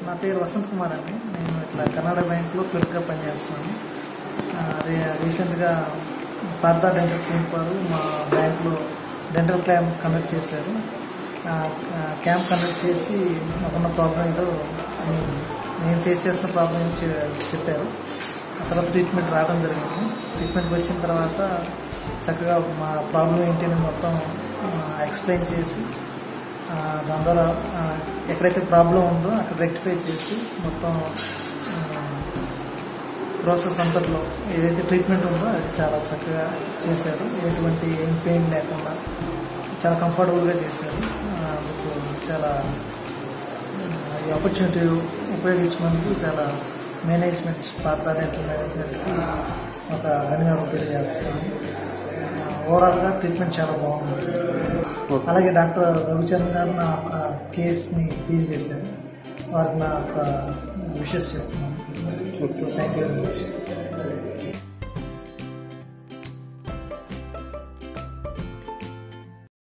నా పేరు వసంత్ కుమార్ అండి నేను ఇట్లా కర్ణాటక బ్యాంక్లో క్లర్క్గా పనిచేస్తున్నాను ఆ, రీ- రీసెంట్గా పార్థా డెంటల్ క్లినిక్ వారు మా బ్యాంక్లో డెంటల్ క్యాంప్ కండక్ట్ చేశారు ఆ, ఆ, క్యాంప్ కండక్ట్ చేసి నాకున్న ప్రాబ్లం ఏదో నేను- నేను ఫేస్ చేసిన ప్రాబ్లం ఏదో చె- చెప్పారు ఆ తర్వాత ట్రీట్మెంట్ రావడం జరిగింది ట్రీట్మెంట్కి వచ్చిన తర్వాత చక్కగా మా ప్రాబ్లం ఏంటి అని మొత్తం ఎక్స్ప్లెయిన్ చేసి ఆ, దాని ద్వారా ఆ, ఎక్కడైతే ప్రాబ్లం ఉందో అక్కడ రెక్టిఫై చేసి మొత్తం ప్రాసెస్ అంతట్లో ఏదైతే ట్రీట్మెంట్ ఉందో అది చాలా చక్కగా చేశారు ఎటువంటి ఏం పెయిన్ లేకుండా చాలా కంఫర్టబుల్గా చేశారు ఆ, అందుకు చాలా ఆ, ఈ ఆపర్చునిటీ ఉపయోగించినందుకు చాలా మేనేజ్మెంట్ పార్తా డెంటల్ మేనేజ్మెంట్కి ఒక ధన్యవాదాలు తెలియజేస్తున్నాను ఓవరాల్గా ట్రీట్మెంట్ చాలా బాగుంది అలాగే డాక్టర్ రవిచంద్ర గారు నా ఒక కేస్ని డీల్ చేశారు వారికి నా ఒక విషెస్ చెప్తున్నాను థ్యాంక్ యూ వెరీ మచ్